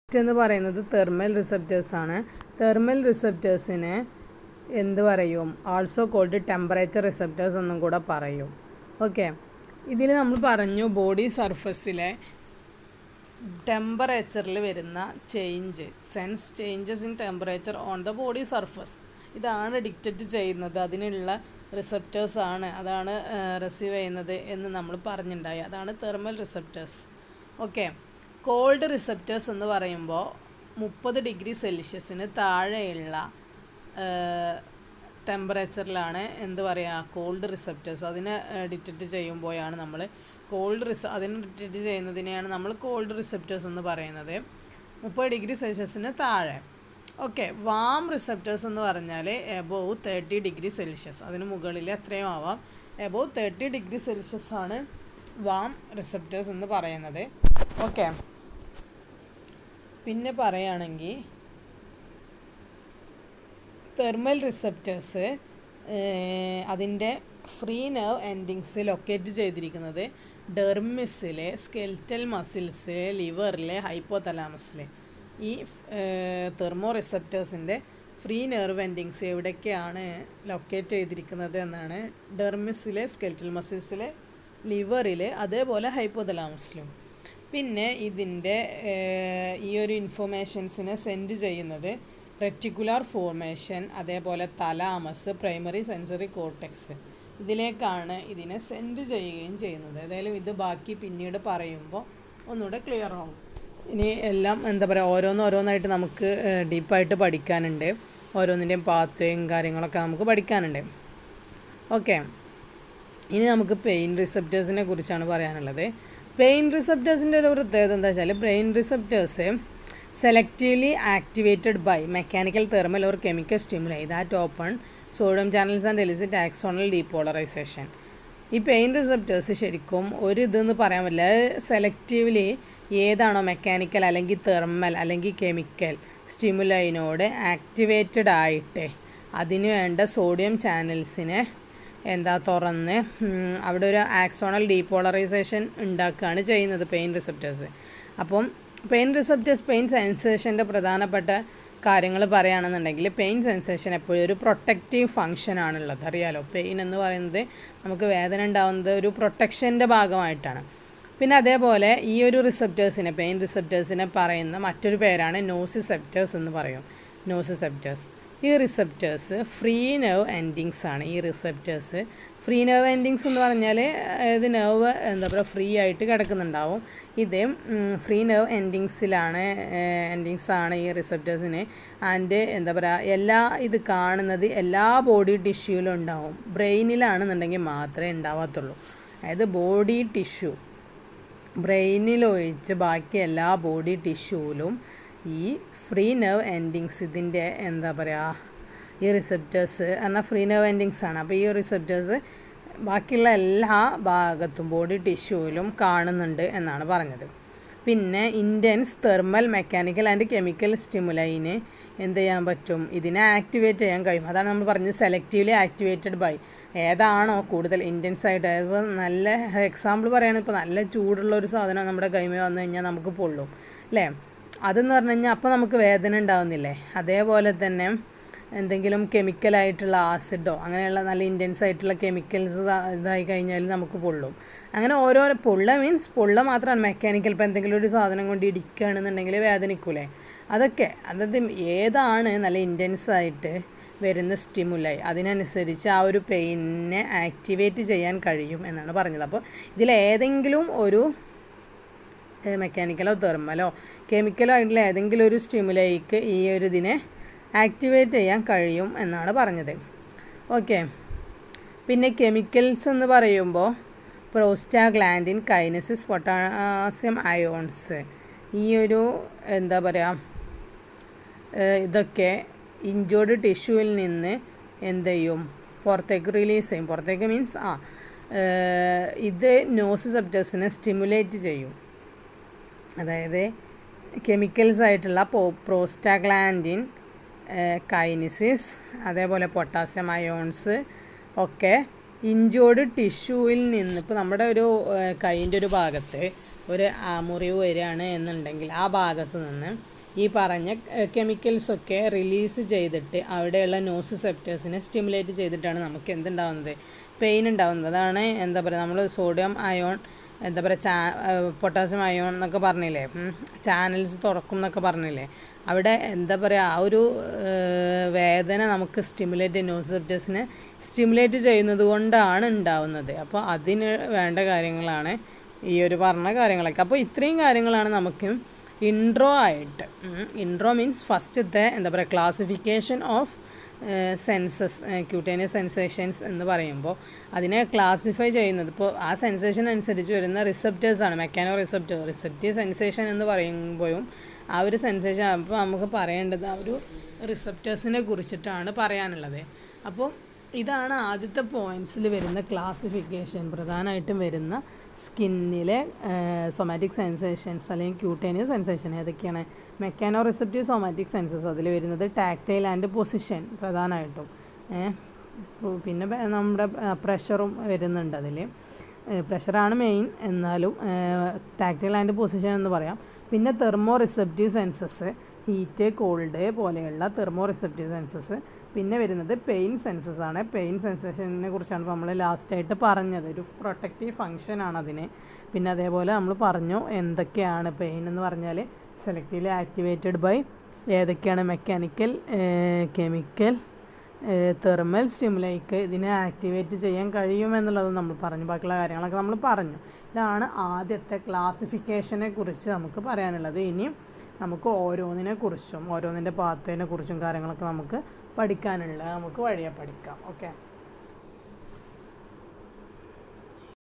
next എന്ന് പറയുന്നത് thermal receptors ആണ് തെർമൽ റിസപ്റ്റേഴ്സിനെ എന്ത് പറയും ആൾസോ കോൾഡ് ടെമ്പറേച്ചർ റിസപ്റ്റേഴ്സ് എന്നും കൂടെ പറയും ഓക്കെ ഇതിൽ നമ്മൾ പറഞ്ഞു ബോഡി സർഫസിലെ ടെമ്പറേച്ചറിൽ വരുന്ന change sense changes in temperature on the body surface ഇതാണ് ഡിക്റ്ററ്റ് ചെയ്യുന്നത് അതിനുള്ള റിസപ്റ്റേഴ്സ് ആണ് അതാണ് റിസീവ് ചെയ്യുന്നത് എന്ന് നമ്മൾ പറഞ്ഞിട്ടുണ്ടായി അതാണ് thermal receptors okay cold receptors എന്ന് പറയുമ്പോൾ മുപ്പത് ഡിഗ്രി സെൽഷ്യസിന് താഴെയുള്ള ടെമ്പറേച്ചറിലാണ് എന്ത് പറയുക കോൾഡ് റിസപ്റ്റേഴ്സ് അതിനെ ഡിറ്റക്റ്റ് ചെയ്യുമ്പോഴാണ് നമ്മൾ കോൾഡ് റിസ അതിനെ ഡിറ്റക്റ്റ് ചെയ്യുന്നതിനെയാണ് നമ്മൾ കോൾഡ് റിസപ്റ്റേഴ്സ് എന്ന് പറയുന്നത് മുപ്പത് ഡിഗ്രി സെൽഷ്യസിന് താഴെ ഓക്കെ വാം റിസപ്റ്റേഴ്സ് എന്ന് പറഞ്ഞാൽ എബോവ് തേർട്ടി ഡിഗ്രി സെൽഷ്യസ് അതിന് മുകളിൽ എത്രയും ആവാം എബോവ് തേർട്ടി ഡിഗ്രി സെൽഷ്യസ് ആണ് വാം റിസപ്റ്റേഴ്സ് എന്ന് പറയുന്നത് ഓക്കെ പിന്നെ പറയുകയാണെങ്കിൽ തെർമൽ റിസപ്റ്റേഴ്സ് അതിൻ്റെ ഫ്രീ നെർവ് എൻഡിങ്സ് ലൊക്കേറ്റ് ചെയ്തിരിക്കുന്നത് ഡെർമിസിലെ സ്കെൽറ്റൽ മസിൽസിലെ ലിവറിലെ ഹൈപ്പോതലാമസിലെ ഈ തെർമോ റിസപ്റ്റേഴ്സിൻ്റെ ഫ്രീ നെർവ് എൻഡിങ്സ് എവിടേക്കാണ് ലൊക്കേറ്റ് ചെയ്തിരിക്കുന്നത് എന്നാണ് ഡെർമിസിലെ സ്കെൽറ്റൽ മസിൽസിലെ ലിവറിൽ അതേപോലെ ഹൈപ്പോതലാമസിലും പിന്നെ ഇതിൻ്റെ ഈ ഒരു ഇൻഫർമേഷൻസിനെ സെൻഡ് ചെയ്യുന്നത് റെറ്റിക്കുലാർ ഫോർമേഷൻ അതേപോലെ തലാമസ് പ്രൈമറി സെൻസറി കോർട്ടെക്സ് ഇതിലേക്കാണ് ഇതിനെ സെൻഡ് ചെയ്യുകയും ചെയ്യുന്നത് ഏതായാലും ഇത് ബാക്കി പിന്നീട് പറയുമ്പോൾ ഒന്നുകൂടെ ക്ലിയർ ആവും ഇനി എല്ലാം എന്താ പറയുക ഓരോന്ന് ഓരോന്നായിട്ട് നമുക്ക് ഡീപ്പായിട്ട് പഠിക്കാനുണ്ട് ഓരോന്നിൻ്റെയും പാത്വേയും കാര്യങ്ങളൊക്കെ നമുക്ക് പഠിക്കാനുണ്ട് ഓക്കെ ഇനി നമുക്ക് പെയിൻ റിസപ്റ്റേഴ്സിനെ കുറിച്ചാണ് പറയാനുള്ളത് പെയിൻ റിസപ്റ്റേഴ്സിൻ്റെ ഒരു പ്രത്യേകത എന്താ വെച്ചാൽ brain receptors selectively activated by mechanical thermal or chemical stimuli that open sodium channels and elicit axonal depolarization ഈ പെയിൻ റിസപ്റ്റേഴ്സ് ശരിക്കും ഒരു ഇതെന്ന് പറയാൻ പറ്റില്ല സെലക്റ്റീവ്ലി ഏതാണോ മെക്കാനിക്കൽ അല്ലെങ്കിൽ തെർമൽ അല്ലെങ്കിൽ കെമിക്കൽ സ്റ്റിമുലൈനോട് ആക്ടിവേറ്റഡ് ആയിട്ട് അതിന് വേണ്ട സോഡിയം ചാനൽസിനെ എന്താ തുറന്ന് അവിടെ ഒരു ആക്സോണൽ ഡീപോളറൈസേഷൻ ഉണ്ടാക്കുകയാണ് ചെയ്യുന്നത് പെയിൻ റിസപ്റ്റേഴ്സ് അപ്പം പെയിൻ റിസപ്റ്റേഴ്സ് പെയിൻ സെൻസേഷൻ്റെ പ്രധാനപ്പെട്ട കാര്യങ്ങൾ പറയുകയാണെന്നുണ്ടെങ്കിൽ പെയിൻ സെൻസേഷൻ എപ്പോഴും ഒരു പ്രൊട്ടക്റ്റീവ് ഫങ്ഷൻ ആണുള്ളത് അറിയാലോ പെയിൻ എന്ന് പറയുന്നത് നമുക്ക് വേദന ഉണ്ടാകുന്നത് ഒരു പ്രൊട്ടക്ഷൻ്റെ ഭാഗമായിട്ടാണ് പിന്നെ അതേപോലെ ഈ ഒരു റിസപ്റ്റേഴ്സിനെ പെയിൻ റിസപ്റ്റേഴ്സിനെ പറയുന്ന മറ്റൊരു പേരാണ് നോസിസെപ്റ്റേഴ്സ് എന്ന് പറയും നോസിസെപ്റ്റേഴ്സ് ഈ റിസപ്റ്റേഴ്സ് ഫ്രീ നെർവ് എൻഡിങ്സ് ആണ് ഈ റിസപ്റ്റേഴ്സ് ഫ്രീ നെർവ് എൻഡിങ്സ് എന്ന് പറഞ്ഞാൽ ഇത് നെർവ് എന്താ പറയുക ഫ്രീ ആയിട്ട് കിടക്കുന്നുണ്ടാവും ഇത് ഫ്രീ നെർവ് എൻഡിങ്സിലാണ് എൻഡിങ്സ് ആണ് ഈ റിസപ്റ്റേഴ്സിന് ആൻഡ് എന്താ പറയുക എല്ലാ ഇത് കാണുന്നത് എല്ലാ ബോഡി ടിഷ്യൂവിലും ഉണ്ടാവും ബ്രെയിനിലാണെന്നുണ്ടെങ്കിൽ മാത്രമേ ഉണ്ടാവാത്തുള്ളൂ അതായത് ബോഡി ടിഷ്യൂ ബ്രെയിനിലൊഴിച്ച് ബാക്കി എല്ലാ ബോഡി ടിഷ്യൂവിലും ഈ ഫ്രീ നെർവ് എൻഡിങ്സ് ഇതിൻ്റെ എന്താ പറയുക ഈ റിസപ്റ്റേഴ്സ് എന്നാൽ ഫ്രീ നെർവ് എൻഡിങ്സ് ആണ് അപ്പോൾ ഈ റിസപ്റ്റേഴ്സ് ബാക്കിയുള്ള എല്ലാ ഭാഗത്തും ബോഡി ടിഷ്യൂവിലും കാണുന്നുണ്ട് എന്നാണ് പറഞ്ഞത് പിന്നെ intense thermal mechanical and chemical സ്റ്റിമുലൈന് എന്ത് ചെയ്യാൻ പറ്റും ഇതിനെ ആക്ടിവേറ്റ് ചെയ്യാൻ കഴിയും അതാണ് നമ്മൾ പറഞ്ഞത് സെലക്റ്റീവ്ലി ആക്ടിവേറ്റഡ് ബൈ ഏതാണോ കൂടുതൽ ഇൻറ്റൻസ് ആയിട്ട് അതായത് നല്ല എക്സാമ്പിൾ പറയുകയാണെങ്കിൽ ഇപ്പോൾ നല്ല ചൂടുള്ള ഒരു സാധനം നമ്മുടെ കൈമ വന്നു കഴിഞ്ഞാൽ നമുക്ക് പൊള്ളും അല്ലേ അതെന്ന് പറഞ്ഞു കഴിഞ്ഞാൽ അപ്പോൾ നമുക്ക് വേദന ഉണ്ടാവുന്നില്ലേ അതേപോലെ തന്നെ എന്തെങ്കിലും കെമിക്കലായിട്ടുള്ള ആസിഡോ അങ്ങനെയുള്ള നല്ല ഇൻറ്റൻസ് ആയിട്ടുള്ള കെമിക്കൽസ് ഇതായി കഴിഞ്ഞാൽ നമുക്ക് പൊള്ളും അങ്ങനെ ഓരോ പൊള്ള മീൻസ് പൊള്ള മാത്രമാണ് മെക്കാനിക്കൽ ഇപ്പോൾ എന്തെങ്കിലും ഒരു സാധനം കൊണ്ട് ഇടിക്കുകയാണെന്നുണ്ടെങ്കിൽ വേദനിക്കൂലേ അതൊക്കെ അതായത് ഏതാണ് നല്ല ഇൻറ്റൻസ് ആയിട്ട് വരുന്ന സ്റ്റിമുലൈ അതിനനുസരിച്ച് ആ ഒരു പെയിനിനെ ആക്ടിവേറ്റ് ചെയ്യാൻ കഴിയും എന്നാണ് പറഞ്ഞത് അപ്പോൾ ഇതിലേതെങ്കിലും ഒരു മെക്കാനിക്കലോ തെർമലോ കെമിക്കലോ ആയിട്ടുള്ള ഏതെങ്കിലും ഒരു സ്റ്റിമുലൈക്ക് ഈ ഒരു ഇതിനെ ആക്ടിവേറ്റ് ചെയ്യാൻ കഴിയും എന്നാണ് പറഞ്ഞത് ഓക്കെ പിന്നെ കെമിക്കൽസ് എന്ന് പറയുമ്പോൾ പ്രോസ്റ്റാഗ്ലാൻഡിൻ കൈനസിസ് പൊട്ടാസ്യം അയോൺസ് ഈ ഒരു എന്താ പറയുക ഇതൊക്കെ ഇഞ്ചോർഡ് ടിഷ്യൂവിൽ നിന്ന് എന്ത് ചെയ്യും പുറത്തേക്ക് റിലീസ് ചെയ്യും പുറത്തേക്ക് മീൻസ് ആ ഇത് നോസിസെപ്റ്റേഴ്സിനെ സ്റ്റിമുലേറ്റ് ചെയ്യും അതായത് കെമിക്കൽസ് ആയിട്ടുള്ള പോ പ്രോസ്റ്റാഗ്ലാൻഡിൻ കൈനിസിസ് അതേപോലെ പൊട്ടാസ്യം അയോൺസ് ഒക്കെ ഇഞ്ചോർഡ് ടിഷ്യൂവിൽ നിന്ന് ഇപ്പോൾ നമ്മുടെ ഒരു കൈൻ്റെ ഒരു ഭാഗത്ത് ഒരു മുറിവ് വരികയാണ് എന്നുണ്ടെങ്കിൽ ആ ഭാഗത്ത് നിന്ന് ഈ പറഞ്ഞ കെമിക്കൽസൊക്കെ റിലീസ് ചെയ്തിട്ട് അവിടെയുള്ള നോസിസെപ്റ്റേഴ്സിനെ സ്റ്റിമുലേറ്റ് ചെയ്തിട്ടാണ് നമുക്ക് എന്തുണ്ടാവുന്നത് പെയിൻ ഉണ്ടാവുന്നത് അതാണ് എന്താ പറയുക നമ്മൾ സോഡിയം അയോൺ എന്താ പറയുക ചാ പൊട്ടാസ്യം അയോൺ എന്നൊക്കെ പറഞ്ഞില്ലേ ചാനൽസ് തുറക്കും എന്നൊക്കെ പറഞ്ഞില്ലേ അവിടെ എന്താ പറയുക ആ ഒരു ഏഹ്, വേദന നമുക്ക് സ്റ്റിമുലേറ്റ് നോസിസെപ്റ്റേഴ്സിനെ സ്റ്റിമുലേറ്റ് ചെയ്യുന്നത് കൊണ്ടാണ് ഉണ്ടാവുന്നത് അപ്പോൾ അതിന് വേണ്ട കാര്യങ്ങളാണ് ഈ ഒരു പറഞ്ഞ കാര്യങ്ങളൊക്കെ അപ്പോൾ ഇത്രയും കാര്യങ്ങളാണ് നമുക്ക് ഇൻട്രോ ആയിട്ട് ഇൻട്രോ മീൻസ് ഫസ്റ്റത്തെ എന്താ പറയുക classification of senses cutaneous sensations എന്ന് പറയുമ്പോൾ അതിനെ ക്ലാസിഫൈ ചെയ്യുന്നത് ഇപ്പോൾ ആ സെൻസേഷൻ അനുസരിച്ച് വരുന്ന റിസപ്റ്റേഴ്സ് ആണ് മെക്കാനോ റിസപ്റ്റർ റിസപ്റ്റീവ് സെൻസേഷൻ എന്ന് പറയുമ്പോഴും ആ ഒരു സെൻസേഷൻ അപ്പോൾ നമുക്ക് പറയേണ്ടത് ആ ഒരു റിസപ്റ്റേഴ്സിനെ കുറിച്ചിട്ടാണ് പറയാനുള്ളത് അപ്പോൾ ഇതാണ് ആദ്യത്തെ പോയിന്റ്സിൽ വരുന്ന ക്ലാസിഫിക്കേഷൻ പ്രധാനമായിട്ടും വരുന്ന സ്കിന്നിലെ സൊമാറ്റിക് സെൻസേഷൻസ് അല്ലെങ്കിൽ ക്യൂട്ടേനിയസ് സെൻസേഷൻ ഏതൊക്കെയാണ് മെക്കാനോ റിസപ്റ്റീവ് സൊമാറ്റിക് സെൻസസ് അതിൽ വരുന്നത് ടാക്ടൈൽ ആൻഡ് പൊസിഷൻ പ്രധാനമായിട്ടും ഏ, പു- പിന്നെ ബ- നമ്മുടെ പ്രഷറും വരുന്നുണ്ട് അതിൽ പ്രഷറാണ് മെയിൻ എന്നാലും ടാക്ടൈൽ ആൻഡ് പൊസിഷൻ എന്ന് പറയാം പിന്നെ thermo receptive senses heat cold പോലെയുള്ള തെർമോ റിസപ്റ്റീവ് സെൻസസ് പിന്നെ വരുന്നത് പെയിൻ സെൻസസ് ആണ് പെയിൻ സെൻസേഷനെ കുറിച്ചാണ് ഇപ്പോൾ നമ്മൾ ലാസ്റ്റായിട്ട് പറഞ്ഞത് ഒരു പ്രൊട്ടക്റ്റീവ് ഫങ്ഷൻ ആണ് അതിന് പിന്നെ അതേപോലെ നമ്മൾ പറഞ്ഞു എന്തൊക്കെയാണ് പെയിൻ എന്ന് പറഞ്ഞാൽ സെലക്റ്റീവ്ലി ആക്ടിവേറ്റഡ് ബൈ ഏതൊക്കെയാണ് മെക്കാനിക്കൽ കെമിക്കൽ തെർമൽ സ്റ്റിമുലൈക്ക് ഇതിനെ ആക്ടിവേറ്റ് ചെയ്യാൻ കഴിയുമെന്നുള്ളത് നമ്മൾ പറഞ്ഞു ബാക്കിയുള്ള കാര്യങ്ങളൊക്കെ നമ്മൾ പറഞ്ഞു ഇതാണ് ആദ്യത്തെ ക്ലാസിഫിക്കേഷനെ കുറിച്ച് നമുക്ക് പറയാനുള്ളത് ഇനിയും നമുക്ക് ഓരോന്നിനെ കുറിച്ചും ഓരോന്നിൻ്റെ പാത്തേനെ കുറിച്ചും കാര്യങ്ങളൊക്കെ നമുക്ക് പഠിക്കാനുള്ള നമുക്ക് വഴിയെ പഠിക്കാം ഓക്കെ